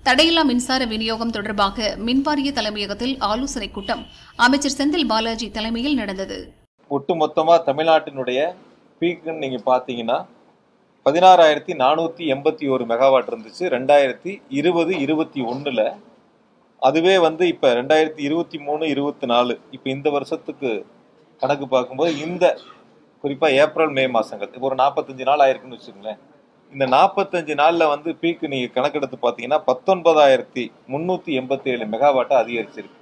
தடையில்லா மின்சார விநியோகம் தொடர்பாக மின்வாரிய தலைமையகத்தில் ஆலோசனைக் கூட்டம் அமைச்சர் செந்தில் பாலாஜி தலைமையில் நடந்தது ஒட்டுமொத்தமாக தமிழ்நாட்டினுடைய பீக்குன்னு நீங்கள் பார்த்தீங்கன்னா பதினாறாயிரத்தி நானூற்றி எண்பத்தி ஒரு மெகாவாட் இருந்துச்சு ரெண்டாயிரத்தி இருபது இருபத்தி ஒன்றில் அதுவே வந்து இப்போ ரெண்டாயிரத்தி இருபத்தி மூணு இருபத்தி நாலு இப்போ இந்த வருஷத்துக்கு கணக்கு பார்க்கும்போது இந்த குறிப்பாக ஏப்ரல் மே மாதங்கள் இப்போ ஒரு நாற்பத்தஞ்சு நாள் ஆயிருக்குன்னு வச்சுக்கோங்களேன் இந்த நாற்பத்தஞ்சு நாளில் வந்து பீக்கு நீங்கள் கணக்கெடுத்து பார்த்தீங்கன்னா பத்தொன்பதாயிரத்தி முந்நூற்றி எண்பத்தி ஏழு மெகாவாட்டை அதிகரிச்சிருக்கு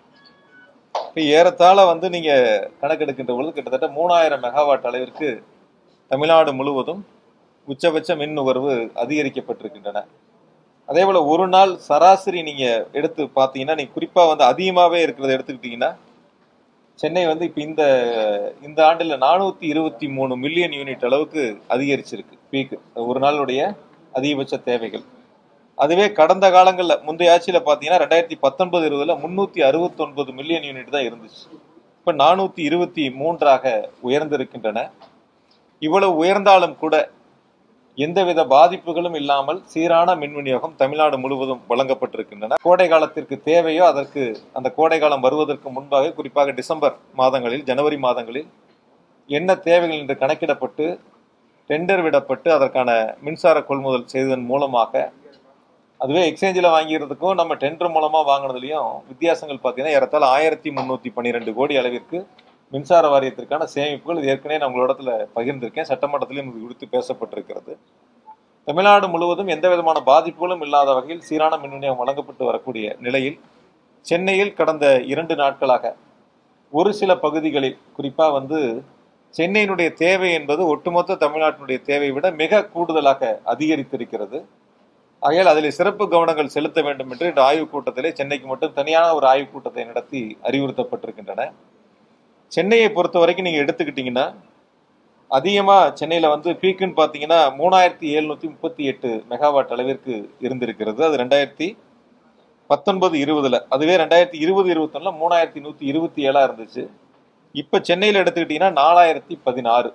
இப்போ ஏறத்தாழ வந்து நீங்கள் கணக்கெடுக்கின்ற பொழுது கிட்டத்தட்ட மூணாயிரம் மெகாவாட் அளவிற்கு தமிழ்நாடு முழுவதும் உச்சபட்ச மின் நுகர்வு அதிகரிக்கப்பட்டிருக்கின்றன அதே போல் ஒரு நாள் சராசரி நீங்கள் எடுத்து பார்த்தீங்கன்னா நீங்கள் குறிப்பாக வந்து அதிகமாகவே இருக்கிறத எடுத்துக்கிட்டிங்கன்னா சென்னை வந்து இப்போ இந்த இந்த ஆண்டில் நானூற்றி இருபத்தி மூணு மில்லியன் யூனிட் அளவுக்கு அதிகரிச்சிருக்கு பீக்கு ஒரு நாளுடைய அதிகபட்ச தேவைகள் அதுவே கடந்த காலங்களில் முந்தைய ஆட்சியில் பார்த்தீங்கன்னா ரெண்டாயிரத்தி பத்தொன்பது இருபதுல முந்நூற்றி அறுபத்தொன்பது மில்லியன் யூனிட் தான் இருந்துச்சு இப்போ நானூற்றி இருபத்தி மூன்றாக உயர்ந்திருக்கின்றன இவ்வளவு உயர்ந்தாலும் கூட எந்தவித பாதிப்புகளும் இல்லாமல் சீரான மின் விநியோகம் தமிழ்நாடு முழுவதும் வழங்கப்பட்டிருக்கின்றன கோடை காலத்திற்கு தேவையோ அதற்கு அந்த கோடை காலம் வருவதற்கு முன்பாக குறிப்பாக டிசம்பர் மாதங்களில் ஜனவரி மாதங்களில் என்ன தேவைகள் என்று கணக்கிடப்பட்டு டெண்டர் விடப்பட்டு அதற்கான மின்சார கொள்முதல் செய்ததன் மூலமாக அதுவே எக்ஸ்சேஞ்சில் வாங்கிறதுக்கும் நம்ம டெண்டர் மூலமாக வாங்கினதுலையும் வித்தியாசங்கள் பார்த்தீங்கன்னா ஏறத்தாழ ஆயிரத்தி முந்நூற்றி பன்னிரெண்டு கோடி அளவிற்கு மின்சார வாரியத்திற்கான சேமிப்புகள் இது ஏற்கனவே நான் உங்களிடத்துல பகிர்ந்திருக்கேன் சட்டமன்றத்திலும் இது குறித்து பேசப்பட்டிருக்கிறது தமிழ்நாடு முழுவதும் எந்த விதமான பாதிப்புகளும் இல்லாத வகையில் சீரான மின் விநியோகம் வழங்கப்பட்டு வரக்கூடிய நிலையில் சென்னையில் கடந்த இரண்டு நாட்களாக ஒரு சில பகுதிகளில் குறிப்பாக வந்து சென்னையினுடைய தேவை என்பது ஒட்டுமொத்த தமிழ்நாட்டினுடைய தேவையை விட மிக கூடுதலாக அதிகரித்திருக்கிறது ஆகையால் அதில் சிறப்பு கவனங்கள் செலுத்த வேண்டும் என்று இந்த ஆய்வுக் கூட்டத்திலே சென்னைக்கு மட்டும் தனியான ஒரு ஆய்வுக் கூட்டத்தை நடத்தி அறிவுறுத்தப்பட்டிருக்கின்றன சென்னையை பொறுத்த வரைக்கும் நீங்கள் எடுத்துக்கிட்டிங்கன்னா அதிகமாக சென்னையில் வந்து பீக்குன்னு பார்த்தீங்கன்னா மூணாயிரத்தி எழுநூற்றி முப்பத்தி எட்டு மெகாவாட் அளவிற்கு இருந்திருக்கிறது அது ரெண்டாயிரத்தி பத்தொன்பது இருபதுல அதுவே ரெண்டாயிரத்தி இருபது இருபத்தொன்னுல மூணாயிரத்தி நூற்றி இருபத்தி ஏழா இருந்துச்சு இப்போ சென்னையில் எடுத்துக்கிட்டிங்கன்னா நாலாயிரத்தி பதினாறு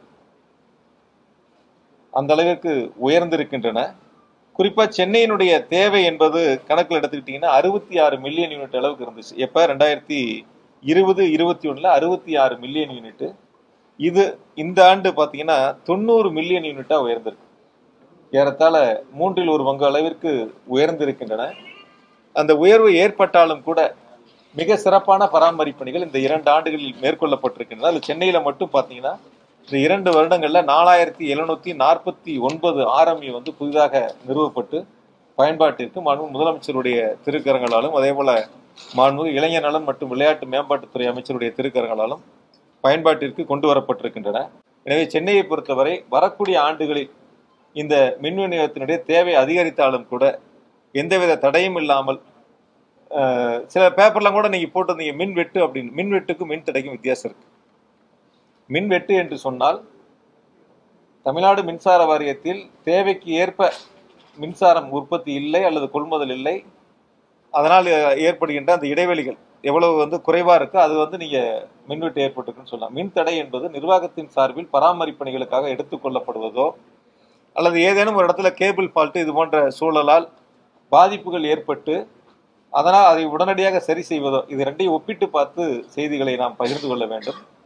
அந்த அளவிற்கு உயர்ந்திருக்கின்றன குறிப்பாக சென்னையினுடைய தேவை என்பது கணக்கில் எடுத்துக்கிட்டிங்கன்னா அறுபத்தி ஆறு மில்லியன் யூனிட் அளவுக்கு இருந்துச்சு எப்போ ரெண்டாயிரத்தி இருபது இருபத்தி ஒன்றில் அறுபத்தி ஆறு மில்லியன் யூனிட்டு இது இந்த ஆண்டு பார்த்தீங்கன்னா தொண்ணூறு மில்லியன் யூனிட்டாக உயர்ந்திருக்கு ஏறத்தாழ மூன்றில் ஒரு பங்கு அளவிற்கு உயர்ந்திருக்கின்றன அந்த உயர்வு ஏற்பட்டாலும் கூட மிக சிறப்பான பராமரிப்பு பணிகள் இந்த இரண்டு ஆண்டுகளில் மேற்கொள்ளப்பட்டிருக்கின்றன அதில் சென்னையில் மட்டும் பார்த்தீங்கன்னா இந்த இரண்டு வருடங்களில் நாலாயிரத்தி எழுநூற்றி நாற்பத்தி ஒன்பது ஆர்எம்இ வந்து புதிதாக நிறுவப்பட்டு பயன்பாட்டிற்கு மாண்பு முதலமைச்சருடைய திருக்கரங்களாலும் அதே போல மாண்புமிகு இளைஞர் நலன் மற்றும் விளையாட்டு மேம்பாட்டுத்துறை அமைச்சருடைய திருக்கரங்களாலும் பயன்பாட்டிற்கு கொண்டு வரப்பட்டிருக்கின்றன எனவே சென்னையை பொறுத்தவரை வரக்கூடிய ஆண்டுகளில் இந்த மின் விநியோகத்தினுடைய தேவை அதிகரித்தாலும் கூட எந்தவித தடையும் இல்லாமல் அஹ், சில பேப்பர்லாம் கூட நீங்க போட்டிருந்தீங்க மின் வெட்டு அப்படின்னு மின் வெட்டுக்கும் மின் தடைக்கும் வித்தியாசம் இருக்கு மின் வெட்டு என்று சொன்னால் தமிழ்நாடு மின்சார வாரியத்தில் தேவைக்கு ஏற்ப மின்சாரம் உற்பத்தி இல்லை அல்லது கொள்முதல் இல்லை அதனால் ஏற்படுகின்ற அந்த இடைவெளிகள் எவ்வளவு வந்து குறைவா இருக்கோ அது வந்து நீங்க மின்வெட்டு ஏற்பட்டிருக்குன்னு சொல்லலாம் மின் தடை என்பது நிர்வாகத்தின் சார்பில் பராமரிப்பு பணிகளுக்காக எடுத்துக்கொள்ளப்படுவதோ அல்லது ஏதேனும் ஒரு இடத்துல கேபிள் ஃபால்ட்டு இது போன்ற சூழலால் பாதிப்புகள் ஏற்பட்டு அதனால் அதை உடனடியாக சரி செய்வதோ இது ரெண்டையும் ஒப்பிட்டு பார்த்து செய்திகளை நாம் பகிர்ந்து கொள்ள வேண்டும்